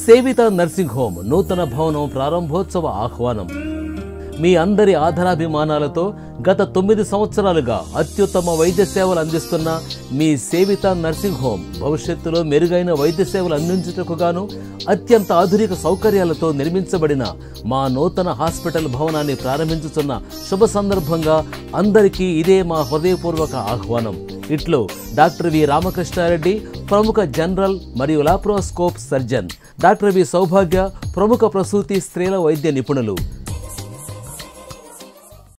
సేవిత nursing home నూతన భవనం ప్రారంభోత్సవ ఆహ్వానం మీ అందరి ఆధారాభిమానాలతో గత తొమ్మిది సంవత్సరాలుగా అత్యుత్తమ వైద్య సేవలు అందిస్తున్న మీ సేవిత నర్సింగ్ హోమ్ భవిష్యత్తులో మెరుగైన వైద్య సేవలు అందించుటకు గాను అత్యంత ఆధునిక సౌకర్యాలతో నిర్మించబడిన మా నూతన హాస్పిటల్ భవనాన్ని ప్రారంభించుతున్న శుభ సందర్భంగా అందరికీ ఇదే మా హృదయపూర్వక ఆహ్వానం ఇట్లో డాక్టర్ వి రామకృష్ణారెడ్డి ప్రముఖ జనరల్ మరియు laparoscope surgeon doctor V Saubhagya ప్రముఖ ప్రసూతి స్త్రీల వైద్య నిపుణులు